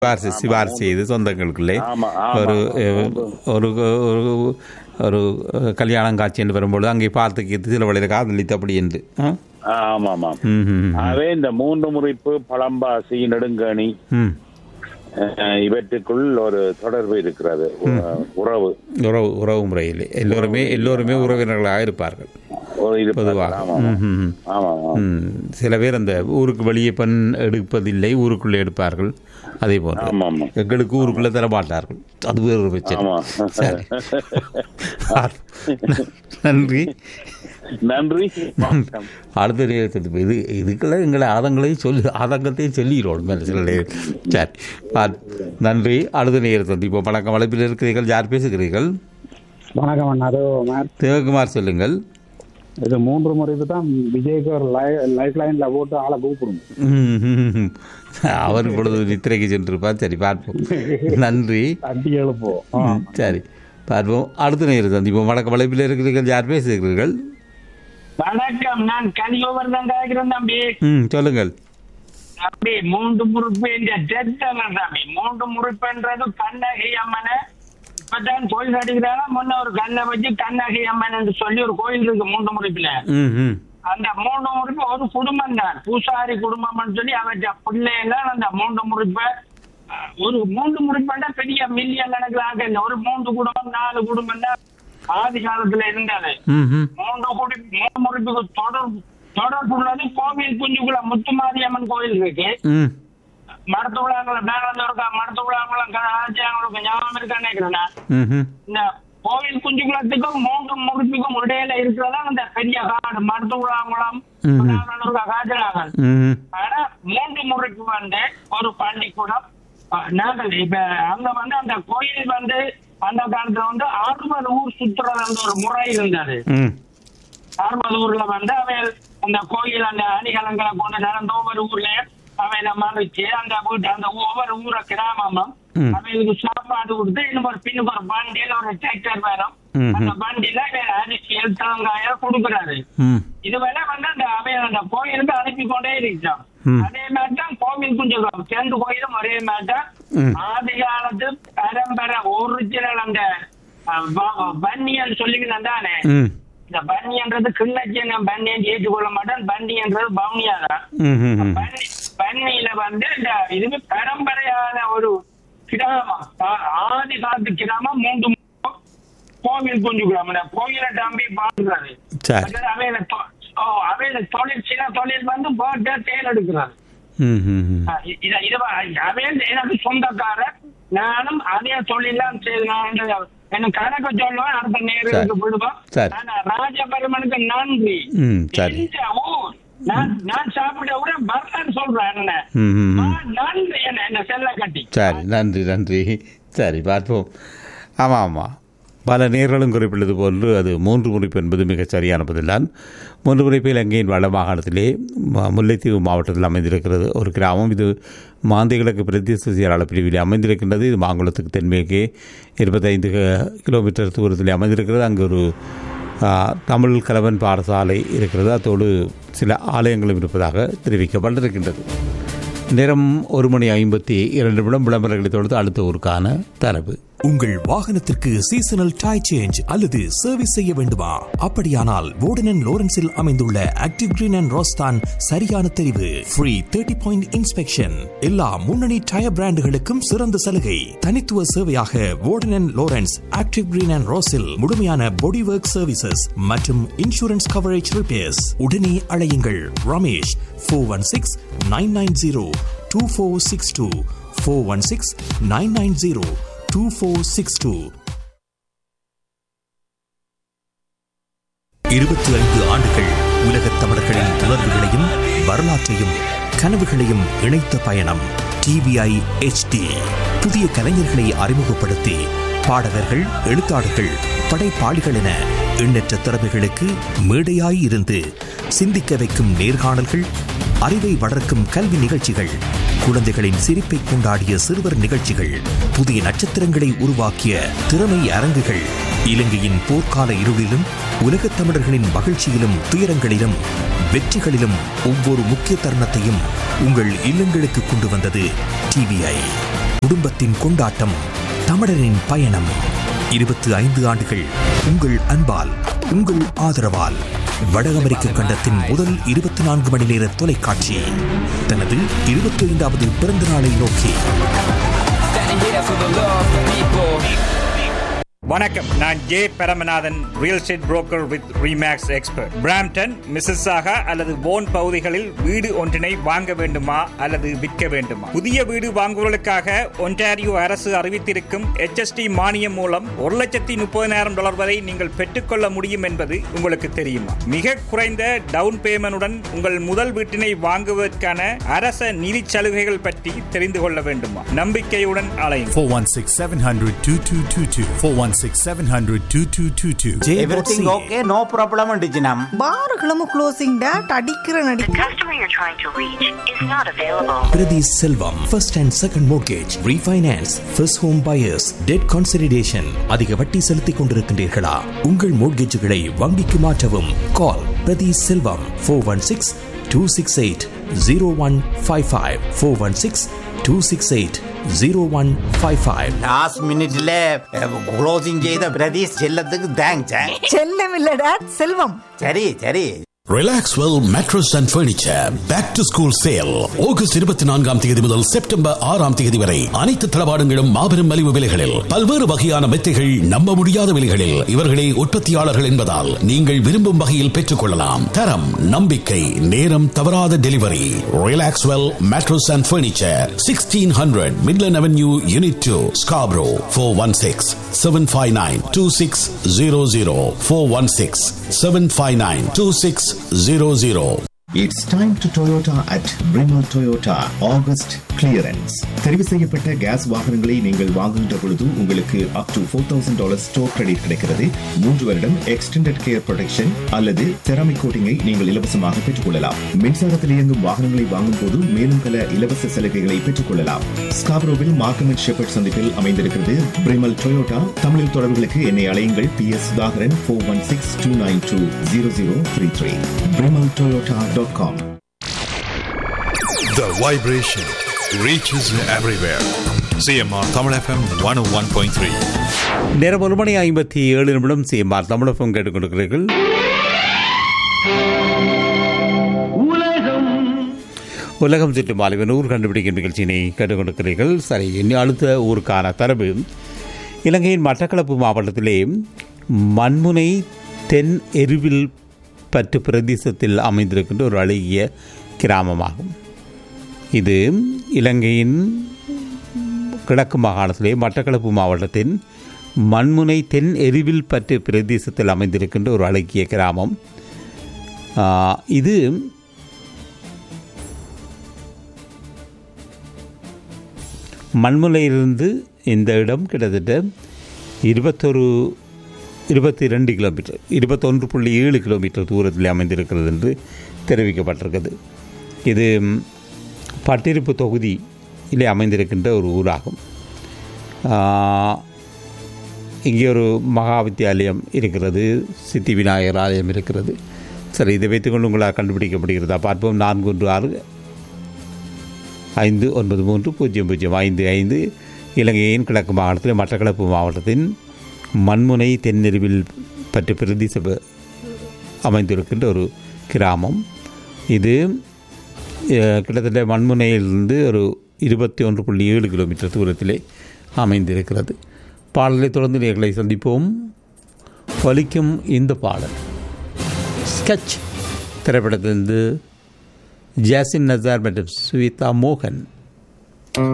சிபாரிசு சிபாரிசு செய்து சொந்தங்களுக்குள்ளே ஆமா, ஆமா, ஒரு ஆமா. ஒரு ஒரு ஒரு கல்யாணம் காட்சி என்று வரும்பொழுது அங்கே பார்த்து கீர்த்து சில வழியில் காதலித்து அப்படி என்று ஆ? ஆமா ஆமா ம், ம், ம். ஆகவே இந்த மூன்று முறிப்பு பழம்பாசி நெடுங்கணி ம். அஹ், இவற்றுக்குள் ஒரு தொடர்பு இருக்கிறது உ- உறவு உறவு உறவு முறையில் எல்லோருமே எல்லோருமே உறவினர்களாக இருப்பார்கள் ஒரு இது பொதுவாக ஆமா ம், ம், ம். ஆமா ஆமா ம். சில பேர் அந்த ஊருக்கு வெளியே பெண் எடுப்பதில்லை ஊருக்குள்ளே எடுப்பார்கள் அதே போன்று ஆமா ஆமா எங்களுக்கு ஊருக்குள்ளே தர மாட்டார்கள் அது வேறு ஒரு பிரச்சனை ஆமா சரி நன்றி நன்றி வணக்கம். அடுத்த நேரத்தில் இது இதுக்கெல்லாம் எங்களை ஆதங்களையும் சொல்லி ஆதங்கத்தையும் சொல்லிடுவோம் மேலே சில நேரம் சரி பார். நன்றி அடுத்த நேரத்தில் இப்போ வணக்கம் வளைப்பில் இருக்கிறீர்கள் யார் பேசுகிறீர்கள் வணக்கம் அண்ணா அது மேம் தேவகுமார் சொல்லுங்கள் இது மூன்று முறைக்கு தான் விஜய்க்கு ஒரு லைஃப் லைன்ல போட்டு ஆளை கூப்பிடுங்க ம், அவர் இப்பொழுது நித்திரைக்கு சென்றிருப்பார் சரி பார்ப்போம் நன்றி தட்டி எழுப்போம் ஆ. ம், சரி பார்ப்போம் அடுத்த நேரம் சந்திப்போம் வணக்கம் வளைப்பில் இருக்கிறீர்கள் யார் பேசுகிறீர்கள் வணக்கம் நான் கலியோவர்தான் கேட்கிறேன் தம்பி ம் சொல்லுங்கள் தம்பி மூன்று முறுப்பு என்ற தெத்தவன் தம்பி மூன்று முறுப்புன்றது கண்ணகி அம்மனை இப்பதான் கோயில் அடிக்கிறாங்க முன்ன ஒரு கல்லை வச்சு கண்ணகி அம்மன் என்று சொல்லி ஒரு கோயில் இருக்கு மூன்று முறுப்புல ம் ம் அந்த மூன்று முறுப்பு ஒரு குடும்பம் தான் பூசாரி குடும்பம்னு சொல்லி அவற்றை பிள்ளைகள் அந்த மூன்று முறுப்பை அஹ், ஒரு மூன்று முறுப்புண்டா பெரிய மில்லியன் கணக்கில் ஆக இல்லை ஒரு மூன்று குடும்பம் நாலு குடும்பம் தான் ஆதி காலத்துல இருந்தது ம் ம் மூன்று கோடி மூணு முறைக்கு தொடர் தொடர்புள்ளது கோவில் குஞ்சுக்குள்ள முத்துமாரியம்மன் கோயில் இருக்கு ம் மருத்துவங்குளம் பேரந்தூருக்கா மருத்துவங்குளம் ஆட்சியாங்களுக்கு ஞாபகம் இருக்கான்னு நினைக்கிறேன் ம் ம் இந்த கோவில் குஞ்சுக்குளத்துக்கும் மூன்று முறிப்புக்கும் இடையில இருக்கிறதா அந்த பெரிய காடு மருத்துவங்குளம் ம்ஹும். பேரந்தூருக்கா காய்ச்சலாகல் ம் ஆனா மூன்று முறைக்கு வந்து ஒரு பள்ளிக்கூடம் அஹ், நாங்கள் இப்ப அங்க வந்து அந்த கோயில் வந்து அந்த காலத்துல வந்து அறுபது ஊர் சுற்றுறது அந்த ஒரு முறை இருந்தது ம் அறுபதூர்ல வந்து அவைகள் அந்த கோயில் அந்த அணிகலங்களை கொண்டு நடந்த ஒவ்வொரு ஊர்ல அவையில மறைச்சு அந்த வீட்டு அந்த ஒவ்வொரு ஊர கிராமமும் ம். அவைகளுக்கு சாப்பாடு கொடுத்து இன்னும் ஒரு பின்னுக்கு ஒரு வண்டியில ஒரு டிராக்டர் வரும் ம். அந்த வண்டியில அரிசியல் தேங்காய கொடுக்குறாரு ம் இதுவரை வந்து அந்த அவைய அந்த கோயிலுக்கு அனுப்பி கொண்டே இருக்கிறோம் ம். அதே மாதிரி தான் கோவில் குஞ்சம் ரெண்டு கோயிலும் ஒரே மாதிரி தான் ம். ஆதி காலத்து பரம்பரை ஒரிஜினல் அந்த அஹ், வ- வன்னியல் சொல்லிக்கணும் தானே ம் இந்த பன்னின்றது கிண்ணச்சி நான் பன்னியன் ஏற்றுக்கொள்ள மாட்டேன் பன்னின்றது பவுனியா தான் ம் ம் ம் பன்னி பன்னியில வந்து இந்த இதுக்கு பரம்பரையான ஒரு கிராமம் ஆ- ஆதி காலத்து கிராமம் மூன்று மு- கோவில் குஞ்சு கிராமம் இந்த கோயிலை நம்பி பாடுறது சரி அவையில தொ- ஓ, அவையில தொழில் சின்ன தொழில் வந்து போட்டு தேல் எடுக்கிறது ம் ம் ம் ஆ, இ- இத இது அவையில் எனக்கு சொந்தக்காரர் நானும் அதே தொழிலாம் செய்து நான் இந்த- எனக்கு கணக்கு சொல்லுவேன் அடுத்த நேருக்கு விடுவோம் சரி. ஆனா ராஜபெருமனுக்கு நன்றி ம் சரி இந்த ஊர் நான் நான் சாப்பிட விட வரலன்னு சொல்றேன் என்ன ம் ம் ம் நான் நன்றி என்ன என்ன செல்ல கட்டி சரி நன்றி நன்றி சரி பார்ப்போம் ஆமாம் ஆமாம் பல நேர்களும் குறிப்பிட்டது போன்று அது மூன்று முறிப்பு என்பது மிகச் சரியான பதில்தான் மூன்று முறிப்பு இலங்கையின் வட மாகாணத்திலே ம- முல்லைத்தீவு மாவட்டத்தில் அமைந்திருக்கிறது ஒரு கிராமம் இது மாந்தை கிழக்கு பிரதேச செயலாளர் பிரிவில் அமைந்திருக்கின்றது இது மாங்குளத்துக்கு தென்மேற்கே இருபத்தைந்து க- கிலோமீட்டர் தூரத்தில் அமைந்திருக்கிறது அங்கு ஒரு ஆ, தமிழ் கலவன் பாடசாலை இருக்கிறது அதோடு சில ஆலயங்களும் இருப்பதாக தெரிவிக்கப்பட்டிருக்கின்றது நேரம் ஒரு மணி ஐம்பத்தி இரண்டு நிமிடம் விளம்பரங்களை தொடர்ந்து அடுத்த ஊருக்கான தரவு உங்கள் வாகனத்திற்கு சீசனல் டை சேஞ்ச் அல்லது சர்வீஸ் செய்ய வேண்டுமா அப்படியானால் வோர்டன் லோரன்ஸில் அமைந்துள்ள ஆக்டிவ் கிரீன் அண்ட் ரோஸ்தான் சரியான தெரிவு ஃப்ரீ தேர்ட்டி பாயிண்ட் இன்ஸ்பெக்ஷன் எல்லா முன்னணி டயர் பிராண்டுகளுக்கும் சிறந்த சலுகை தனித்துவ சேவையாக Warden Lawrence active green and ரோஸில் முழுமையான பாடி ஒர்க் சர்வீசஸ் மற்றும் இன்சூரன்ஸ் கவரேஜ் ரிப்பேர்ஸ் உடனே அழையுங்கள் Ramesh four one six nine nine zero two four six two four one six nine nine zero 2462 இருபத்தி ஐந்து ஆண்டுகள் உலகத் தமிழர்களின் உணர்வுகளையும் வரலாற்றையும் கனவுகளையும் இணைத்த பயணம் டிவிஐ HD புதிய கலைஞர்களை அறிமுகப்படுத்தி பாடகர்கள் எழுத்தாளர்கள் படைப்பாளிகள் என எண்ணற்ற திறமைகளுக்கு மேடையாய் இருந்து சிந்திக்க வைக்கும் நேர்காணல்கள் அறிவை வளர்க்கும் கல்வி நிகழ்ச்சிகள் குழந்தைகளின் சிரிப்பை கொண்டாடிய சிறுவர் நிகழ்ச்சிகள் புதிய நட்சத்திரங்களை உருவாக்கிய திறமை அரங்குகள் இலங்கையின் போர்க்கால இருளிலும் உலகத் தமிழர்களின் மகிழ்ச்சியிலும் துயரங்களிலும் வெற்றிகளிலும் ஒவ்வொரு முக்கிய தருணத்தையும் உங்கள் இல்லங்களுக்கு கொண்டு வந்தது டிவிஐ குடும்பத்தின் கொண்டாட்டம் தமிழரின் பயணம் இருபத்தி ஐந்து ஆண்டுகள் உங்கள் அன்பால் உங்கள் ஆதரவால் வட அமெரிக்க கண்டத்தின் முதல் இருபத்தி நான்கு மணி நேர தொலைக்காட்சி தனது இருபத்தி ஐந்தாவது பிறந்த நாளை நோக்கி வணக்கம் நான் J Paramanathan real estate broker with Remax expert Brampton Mississauga அல்லது போன் பகுதிகளில் வீடு ஒன்றினை வாங்க வேண்டுமா அல்லது விற்க வேண்டுமா புதிய வீடு வாங்குவதற்காக ஒன்டாரியோ அரசு அறிவித்திருக்கும் HST மானியம் மூலம் ஒரு லட்சத்தி முப்பதினாயிரம் டாலர் வரை நீங்கள் பெற்றுக்கொள்ள முடியும் என்பது உங்களுக்கு தெரியுமா மிக குறைந்த டவுன் பேமெண்டுடன் உங்கள் முதல் வீட்டினை வாங்குவதற்கான அரச நிதி சலுகைகள் பற்றி தெரிந்து கொள்ள வேண்டுமா நம்பிக்கையுடன் அலையும் 416 700 2222. 416 700 2222. எவ்ரிதிங் ஓகே நோ ப்ராப்ளம் டிஜினம் பாருகளும் க்ளோசிங் டேட் அடிக்கிற நடி The customer you're trying to reach is not available. Prathi Selvam first and second mortgage refinance first home buyers debt consolidation அதிக வட்டி செலுத்திக் கொண்டிருக்கின்றீர்களா உங்கள் மோர்கேஜுகளை வங்கிக்கு மாற்றவும் call Prathi Selvam four one six two six eight zero one five five four one six two six eight zero one five five last மினிட்ல closing செய்த பிரதீஷ் செல்லத்துக்கு thanks செல்லம் இல்ல டேட் செல்வம் சரி சரி Relaxwell mattress and furniture back to school sale August இருபத்தி நான்காம் தேதி முதல் செப்டம்பர் ஆறாம் தேதி வரை அனைத்து தளபாடங்களும் மாபெரும் மலிவு விலைகளில் பல்வேறு வகையான மெத்தைகள் நம்ப முடியாத விலைகளில் இவர்களே உற்பத்தியாளர்கள் என்பதால் நீங்கள் விரும்பும் வகையில் பெற்றுக் கொள்ளலாம் தரம் நம்பிக்கை நேரம் தவறாத delivery Relaxwell mattress and furniture sixteen hundred Midland avenue unit two Scarborough four one six seven five nine two six zero zero four one six seven five nine two six zero zero It's time to Toyota at Brimmel Toyota August clearance. தெரிவு செய்யப்பட்ட case வாகனங்களை நீங்கள் வாங்குகின்ற பொழுது உங்களுக்கு up to four thousand dollar store credit கிடைக்கிறது மூன்று வருடம் எக்ஸ்டெண்டட் கேர் ப்ரொடெக்ஷன் அல்லது செராமிக் கோட்டிங்கை நீங்கள் இலவசமாக பெற்றுக் கொள்ளலாம் மின்சாரத்தில் இயங்கும் வாகனங்களை வாங்கும் போது மேலும் பல இலவச சலுகைகளை பெற்றுக் கொள்ளலாம் ஸ்காப்ரோவில் மார்க்கம் அண்ட் ஷெப்பர்ட் சந்திப்பில் அமைந்திருக்கிறது பிரிமல் டொயோட்டா தமிழில் தொடர்புகளுக்கு என்னை அழையுங்கள் P S Sudhakaran four one six two nine two zero zero three three Brimell Toyota dot com The vibration reaches everywhere. CMR Tamil FM 101.3. நேரம் ஒரு மணி ஐம்பத்தி ஏழு நிமிடம் சிஎம்ஆர் தமிழகம் கேட்டுக்கொண்டிருக்கிறீர்கள் உலகம் சுற்றும் மாலைவன் ஊர் கண்டுபிடிக்கும் நிகழ்ச்சியினை கேட்டுக்கொண்டிருக்கிறீர்கள் சரி இனி அடுத்த ஊருக்கான தரவு இலங்கையின் மட்டக்களப்பு மாவட்டத்திலே மண்முனை தென் எருவில் பற்று பிரதேசத்தில் அமைந்திருக்கின்ற ஒரு அழகிய கிராமமாகும் இது இலங்கையின் கிழக்கு மாகாணத்திலே மட்டக்களப்பு மாவட்டத்தின் மண்முனை தென் எரிவில் பற்று பிரதேசத்தில் அமைந்திருக்கின்ற ஒரு அழகிய கிராமம் ஆ, இது மண்முனையிலிருந்து இந்த இடம் கிட்டத்தட்ட இருபத்தொரு இருபத்தி ரெண்டு கிலோமீட்டர் இருபத்தொன்று புள்ளி ஏழு கிலோமீட்டர் தூரத்தில் அமைந்திருக்கிறது என்று தெரிவிக்கப்பட்டிருக்கிறது இது பட்டிருப்பு தொகுதியிலே அமைந்திருக்கின்ற ஒரு ஊராகும் ஆ, இங்கே ஒரு மகா வித்தியாலயம் இருக்கிறது சித்தி விநாயகர் ஆலயம் இருக்கிறது சரி இதை வைத்துக்கொண்டு உங்களால் கண்டுபிடிக்க முடிகிறதா பார்ப்போம் நான்கு ஒன்று ஆறு ஐந்து ஒன்பது மூன்று பூஜ்ஜியம் பூஜ்ஜியம் ஐந்து ஐந்து இலங்கையின் கிழக்கு மாகாணத்தில் மட்டக்களப்பு மாவட்டத்தின் மண்முனை தென்னெருவில் பற்றி பிரதேச ப- அமைந்திருக்கின்ற ஒரு கிராமம் இது அஹ், கிட்டத்தட்ட மண்முனையிலிருந்து ஒரு இருபத்தி ஒன்று புள்ளி ஏழு கிலோமீட்டர் தூரத்திலே அமைந்திருக்கிறது பாடலை தொடர்ந்து நேர்களை சந்திப்போம் ஒலிக்கும் இந்த பாடல் ஸ்கெட்ச் திரைப்படத்திலிருந்து ஜாசின் நசார் மற்றும் சுவிதா மோகன்